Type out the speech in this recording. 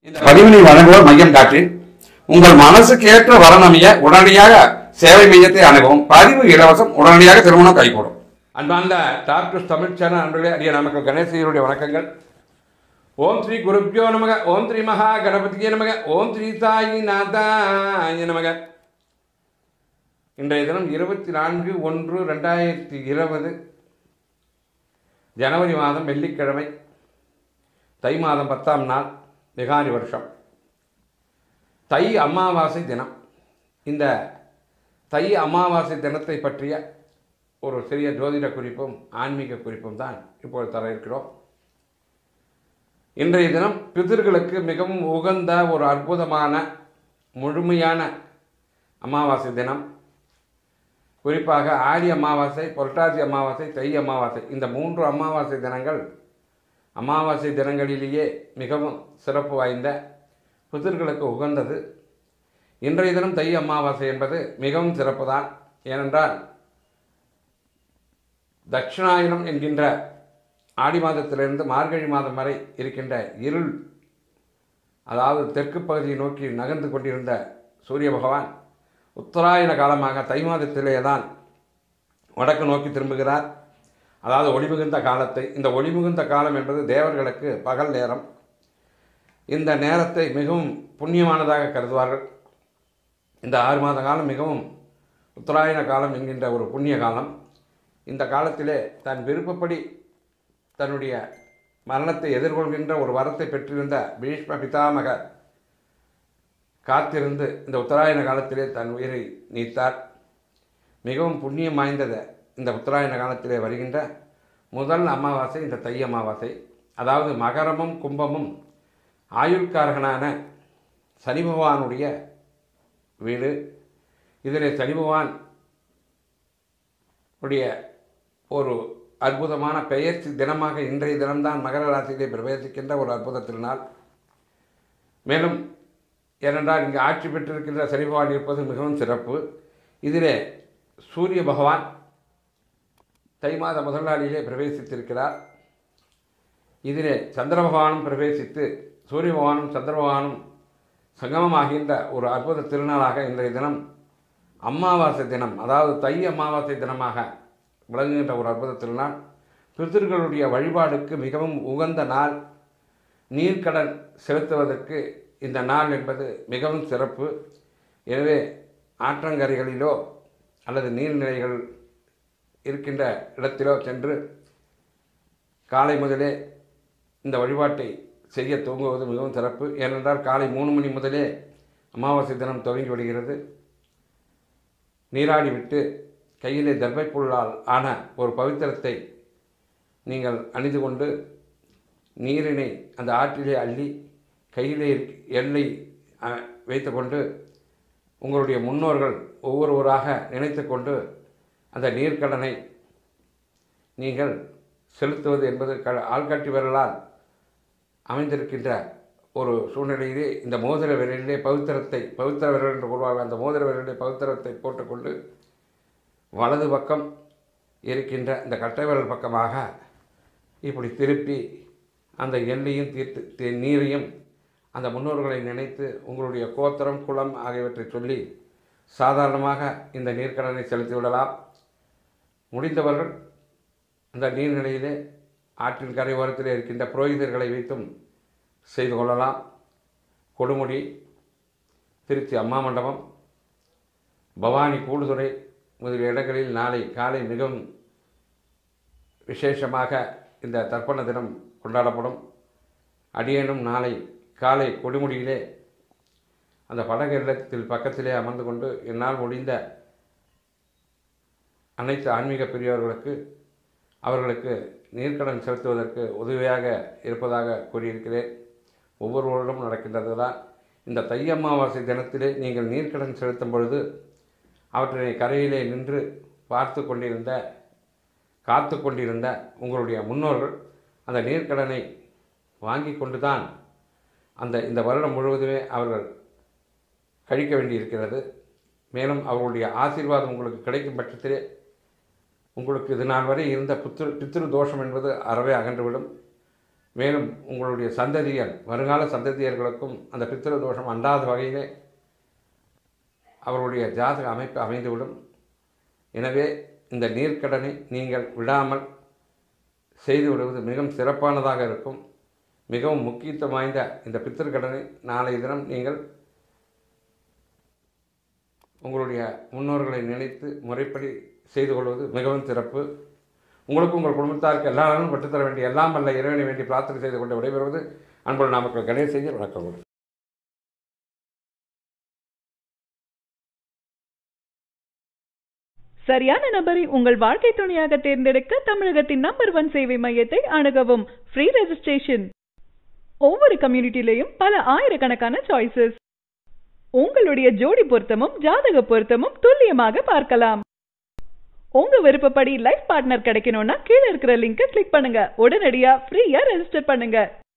இந்த பதிவினை வழங்குவோர் மையம் டாக்டரின் உங்கள் மனசுக்கு ஏற்ற வரணமைய உடனடியாக சேவை மையத்தை அணுகவும் பதிவு இலவசம் உடனடியாக திருமணம் கைகூடும் அன்பார்ந்த டாக்டர் தமிழ் சேனல் அன்பர்களே அடிய நமக்கு கணேசையருடைய வணக்கங்கள் ஓம் ஸ்ரீ குருப்பியோ நமக ஓம் ஸ்ரீ மகா கணபதியே நமக ஓம் ஸ்ரீ சாயி நாதாய நமக இன்றைய தினம் இருபத்தி நான்கு ஒன்று ரெண்டாயிரத்தி இருபது ஜனவரி மாதம் வெள்ளிக்கிழமை தை மாதம் பத்தாம் நாள் விகாரி வருஷம் தை அமாவாசை தினம் இந்த தை அமாவாசை தினத்தை பற்றிய ஒரு சிறிய ஜோதிட குறிப்பும் ஆன்மீக குறிப்பும் தான் இப்பொழுது தர இருக்கிறோம் இன்றைய தினம் பிதர்களுக்கு மிகவும் உகந்த ஒரு அற்புதமான முழுமையான அமாவாசை தினம் குறிப்பாக ஆடி அமாவாசை புரட்டாசி அமாவாசை தை அமாவாசை இந்த மூன்று அமாவாசை தினங்கள் அமாவாசை தினங்களிலேயே மிகவும் சிறப்பு வாய்ந்த புதிர்களுக்கு உகந்தது இன்றைய தினம் தை அமாவாசை என்பது மிகவும் சிறப்பு தான் ஏனென்றால் தட்சிணாயனம் என்கின்ற ஆடி மாதத்திலிருந்து மார்கழி மாதம் வரை இருக்கின்ற இருள் அதாவது தெற்கு பகுதியை நோக்கி நகர்ந்து கொண்டிருந்த சூரிய பகவான் உத்தராயண காலமாக தை மாதத்திலே தான் வடக்கு நோக்கி திரும்புகிறார் அதாவது ஒளிமிகுந்த காலத்தை இந்த ஒளிமிகுந்த காலம் என்பது தேவர்களுக்கு பகல் நேரம் இந்த நேரத்தை மிகவும் புண்ணியமானதாக கருதுவார்கள் இந்த ஆறு மாத காலம் மிகவும் உத்தராயண காலம் என்கின்ற ஒரு புண்ணிய காலம் இந்த காலத்திலே தன் விருப்பப்படி தன்னுடைய மரணத்தை எதிர்கொள்கின்ற ஒரு வரத்தை பெற்றிருந்த பீஷ்ம பிதாமகர் காத்திருந்து இந்த உத்தராயண காலத்திலே தன் உயிரை நீத்தார் மிகவும் புண்ணியம் வாய்ந்தது இந்த உத்தராயண காலத்திலே வருகின்ற முதல் அமாவாசை இந்த தை அமாவாசை அதாவது மகரமும் கும்பமும் ஆயுள்காரகனான சனி பகவானுடைய வீடு இதில் சனி பகவான் உடைய ஒரு அற்புதமான பெயர்ச்சி தினமாக இன்றைய தினம்தான் மகர ராசியிலே பிரவேசிக்கின்ற ஒரு அற்புத திருநாள் மேலும் ஏனென்றால் இங்கு ஆட்சி பெற்றிருக்கின்ற சனி பகவான் இருப்பது மிகவும் சிறப்பு இதிலே சூரிய பகவான் தை மாத முதல் நாளிலே பிரவேசித்திருக்கிறார் இதிலே சந்திர பகவானும் பிரவேசித்து சூரிய பகவானும் சந்திர பகவானும் சங்கமமாகின்ற ஒரு அற்புத திருநாளாக இன்றைய தினம் அமாவாசை தினம் அதாவது தை அமாவாசை தினமாக விளங்குகின்ற ஒரு அற்புத திருநாள் பித்திருக்களுடைய வழிபாடுக்கு மிகவும் உகந்த நாள் நீர்க்கடன் செலுத்துவதற்கு இந்த நாள் என்பது மிகவும் சிறப்பு எனவே ஆற்றங்கரைகளிலோ அல்லது நீர்நிலைகள் இருக்கின்ற இடத்திலோ சென்று காலை முதலே இந்த வழிபாட்டை செய்ய துவங்குவது மிகவும் சிறப்பு ஏனென்றால் காலை மூணு மணி முதலே அமாவாசை தினம் துவங்கி விடுகிறது நீராடி விட்டு கையிலே தர்பைப்புல்லால் ஆன ஒரு பவித்திரத்தை நீங்கள் அணிந்து கொண்டு நீரினை அந்த ஆற்றிலே அள்ளி கையிலே எல்லை வைத்துக்கொண்டு உங்களுடைய முன்னோர்கள் ஒவ்வொருவராக நினைத்து கொண்டு அந்த நீர்க்கடனை நீங்கள் செலுத்துவது என்பது க ஆள்காட்டி விரலால் அமைந்திருக்கின்ற ஒரு சூழ்நிலையிலே இந்த மோதிர விரலிலே பவித்திரத்தை பவித்திர விரல் என்று கூறுவார்கள் அந்த மோதிர விரலிலே பவித்திரத்தை போட்டுக்கொண்டு வலது பக்கம் இருக்கின்ற இந்த கட்டை விரல் பக்கமாக இப்படி திருப்பி அந்த எல்லையும் தீர்த்து தீ- நீரையும் அந்த முன்னோர்களை நினைத்து உங்களுடைய கோத்திரம் குலம் ஆகியவற்றை சொல்லி சாதாரணமாக இந்த நீர்க்கடனை செலுத்தி விடலாம் முடிந்தவர்கள் அந்த நீர்நிலையிலே ஆற்றின் கரை ஓரத்திலே இருக்கின்ற புரோகிதர்களை வைத்தும் செய்து கொள்ளலாம் கொடுமுடி திருச்சி அம்மா மண்டபம் பவானி கூடுதுறை முதலிய இடங்களில் நாளை காலை மிகவும் விசேஷமாக இந்த தர்ப்பண தினம் கொண்டாடப்படும் அடியேனும் நாளை காலை கொடுமுடியிலே அந்த படகு இல்லத்தில் பக்கத்திலே அமர்ந்து கொண்டு என்னால் முடிந்த அனைத்து ஆன்மீக பெரியவர்களுக்கு அவர்களுக்கு நீர்க்கடன் செலுத்துவதற்கு உதவியாக இருப்பதாக கூறியிருக்கிறேன் ஒவ்வொரு வருடமும் நடக்கின்றது தான் இந்த தை அமாவாசை தினத்திலே நீங்கள் நீர்க்கடன் செலுத்தும் பொழுது அவற்றினை கரையிலே நின்று பார்த்து கொண்டிருந்த காத்து கொண்டிருந்த உங்களுடைய முன்னோர்கள் அந்த நீர்க்கடனை வாங்கி கொண்டு தான் அந்த இந்த வருடம் முழுவதுமே அவர்கள் கழிக்க வேண்டியிருக்கிறது மேலும் அவர்களுடைய ஆசீர்வாதம் உங்களுக்கு கிடைக்கும் பட்சத்திலே உங்களுக்கு இது நாள் வரை இருந்த புத்திரு பித்திரு தோஷம் என்பது அறவே அகன்றுவிடும் மேலும் உங்களுடைய சந்ததியர் வருங்கால சந்ததியர்களுக்கும் அந்த பித்திரு தோஷம் அண்டாத வகையிலே அவர்களுடைய ஜாதக அமைப்பு அமைந்துவிடும் எனவே இந்த நீர்க்கடனை நீங்கள் விடாமல் செய்து விடுவது மிகவும் சிறப்பானதாக இருக்கும் மிகவும் முக்கியத்துவம் வாய்ந்த இந்த பித்திருக்கடனை நாளைய தினம் நீங்கள் உங்களுடைய முன்னோர்களை நினைத்து முறைப்படி செய்து கொள்வது மிகவும் சிறப்பு உங்களுக்கு உங்கள் குடும்பத்தாருக்கு எல்லா நாளும் பெற்றுத்தர வேண்டிய எல்லாம் அல்ல இறைவனை வேண்டி பிரார்த்தனை செய்து கொண்டு விடைபெறுவது அன்புள்ள நாமக்கல் கணேஷ் செய்தி வணக்கம் சரியான நபரை உங்கள் வாழ்க்கை துணையாக தேர்ந்தெடுக்க தமிழகத்தின் நம்பர் ஒன் சேவை மையத்தை அணுகவும் ஃப்ரீ ரெஜிஸ்ட்ரேஷன் ஒவ்வொரு கம்யூனிட்டிலையும் பல ஆயிரக்கணக்கான சாய்ஸஸ் உங்களுடைய ஜோடி பொருத்தமும் ஜாதக பொருத்தமும் துல்லியமாக பார்க்கலாம் உங்க விருப்பப்படி லைஃப் பார்ட்னர் கிடைக்கணும்னா கீழே இருக்கிற லிங்கை கிளிக் பண்ணுங்க உடனடியா ஃப்ரீயா ரெஜிஸ்டர் பண்ணுங்க